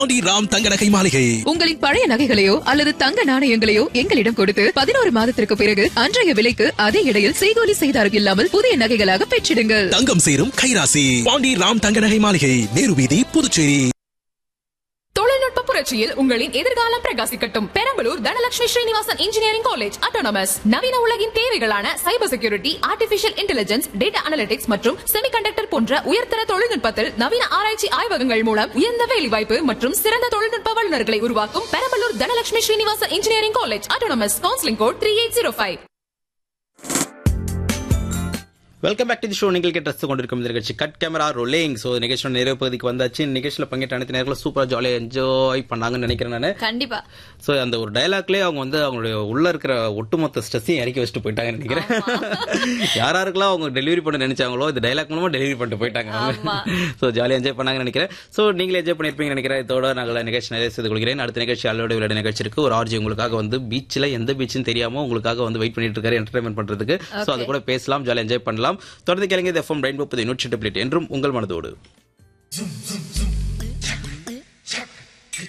பாண்டி ராம் தங்க நகை மாளிகை உங்களின் பழைய நகைகளையோ அல்லது தங்க நாணயங்களையோ எங்களிடம் கொடுத்து பதினோரு மாதத்திற்கு பிறகு அன்றைய விலைக்கு அதே இடையில் செய்கூலி செய்தாரம் இல்லாமல் புதிய நகைகளாக பெற்றிடுங்கள் தங்கம் சேரும் கைராசி பாண்டி ராம் தங்க நகை மாளிகை நேரு வீதி புதுச்சேரி தொழில்நுட்ப புரட்சியில் உங்களின் எதிர்காலம் பிரகாசிக்கட்டும் Perambalur Dhanalakshmi Srinivasan engineering college autonomous நவீன உலகின் தேவைகளான cyber security artificial intelligence data analytics மற்றும் செமிகண்டக்டர் போன்ற உயர்தர தொழில்நுட்பத்தில் நவீன ஆராய்ச்சி ஆய்வகங்கள் மூலம் உயர்ந்த வேலைவாய்ப்பு மற்றும் சிறந்த தொழில்நுட்ப வல்லுநர்களை உருவாக்கும் Perambalur Dhanalakshmi Srinivasan engineering college autonomous counselling code three eight zero five welcome back to the show நீங்கள் கேட்டு ரசித்து கொண்டிருக்கும் இந்த நிகழ்ச்சி கட் கேமரா ரோலிங் ஸோ நிகழ்ச்சியோட நிறைவு பகுதிக்கு வந்தாச்சு நிகழ்ச்சியில் பங்கேற்ற அனைத்து நேரங்களும் சூப்பராக ஜாலியாக என்ஜாய் பண்ணாங்கன்னு நினைக்கிறேன் நான் கண்டிப்பா ஸோ அந்த ஒரு டயலாக்லேயே அவங்க வந்து அவங்களுடைய உள்ள இருக்கிற ஒட்டுமொத்த ஸ்ட்ரெஸ்ஸையும் இறக்கி வச்சுட்டு போயிட்டாங்கன்னு நினைக்கிறேன் யார் யாருக்கெல்லாம் அவங்க டெலிவரி பண்ண நினைச்சாங்களோ இந்த டைலாக் மூலமா டெலிவரி பண்ணிட்டு போயிட்டாங்க ஆமா. ஸோ ஜாலியாக என்ஜாய் பண்ணாங்கன்னு நினைக்கிறேன் ஸோ நீங்களே என்ஜாய் பண்ணியிருப்பீங்கன்னு நினைக்கிறேன் இதோட நாங்கள் நிகழ்ச்சி நிறைய செய்து கொள்கிறேன் அடுத்த நிகழ்ச்சி அல்லோட விளையாட நிகழ்ச்சி இருக்கு ஒரு ஆர்ஜி உங்களுக்காக வந்து பீச்சில் எந்த பீச்சுன்னு தெரியாம உங்களுக்காக வந்து வெயிட் பண்ணிட்டு இருக்காரு என்டர்டைன்மெண்ட் பண்றதுக்கு ஸோ அது கூட பேசலாம் ஜாலியாக என்ஜாய் பண்ணலாம் தொடர்ந்து கேளுங்க எஃப்எம் ரெயின்போ புதிய நூற்றி எட்டு என்றும் உங்கள் மனதோடு